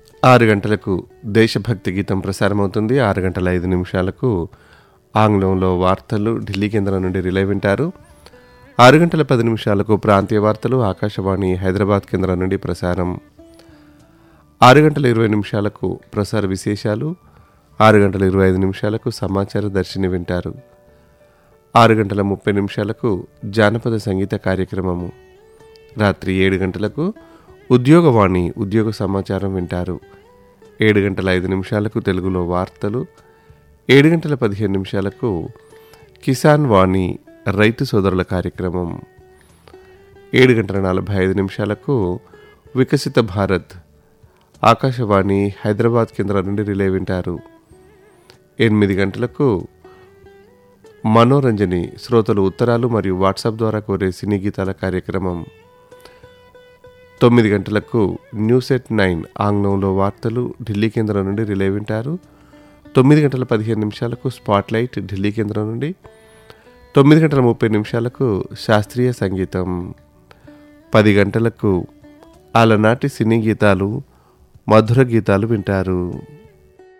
ఆరు గంటలకు దేశభక్తి గీతం ప్రసారమవుతుంది ఆరు గంటల ఐదు నిమిషాలకు ఆంగ్లంలో వార్తలు ఢిల్లీ కేంద్రం నుండి రిలే వింటారు ఆరు గంటల పది నిమిషాలకు ప్రాంతీయ వార్తలు ఆకాశవాణి హైదరాబాద్ కేంద్రం నుండి ప్రసారం ఆరు గంటల ఇరవై నిమిషాలకు ప్రసార విశేషాలు ఆరు గంటల ఇరవై ఐదు నిమిషాలకు సమాచార దర్శిని వింటారు ఆరు గంటల ముప్పై నిమిషాలకు జానపద సంగీత కార్యక్రమము రాత్రి ఏడు గంటలకు ఉద్యోగవాణి ఉద్యోగ సమాచారం వింటారు ఏడు గంటల ఐదు నిమిషాలకు తెలుగులో వార్తలు ఏడు గంటల పదిహేను నిమిషాలకు కిసాన్ వాణి రైతు సోదరుల కార్యక్రమం ఏడు గంటల నలభై ఐదు నిమిషాలకు వికసిత భారత్ ఆకాశవాణి హైదరాబాద్ కేంద్రం నుండి రిలే వింటారు ఎనిమిది గంటలకు మనోరంజని శ్రోతలు ఉత్తరాలు మరియు వాట్సాప్ ద్వారా కోరే సినీ గీతాల కార్యక్రమం తొమ్మిది గంటలకు న్యూస్ ఎట్ నైన్ ఆంగ్లంలో వార్తలు ఢిల్లీ కేంద్రం నుండి రిలే వింటారు తొమ్మిది గంటల పదిహేను నిమిషాలకు స్పాట్లైట్ ఢిల్లీ కేంద్రం నుండి తొమ్మిది గంటల ముప్పై నిమిషాలకు శాస్త్రీయ సంగీతం పది గంటలకు అలనాటి సినీ గీతాలు మధుర గీతాలు వింటారు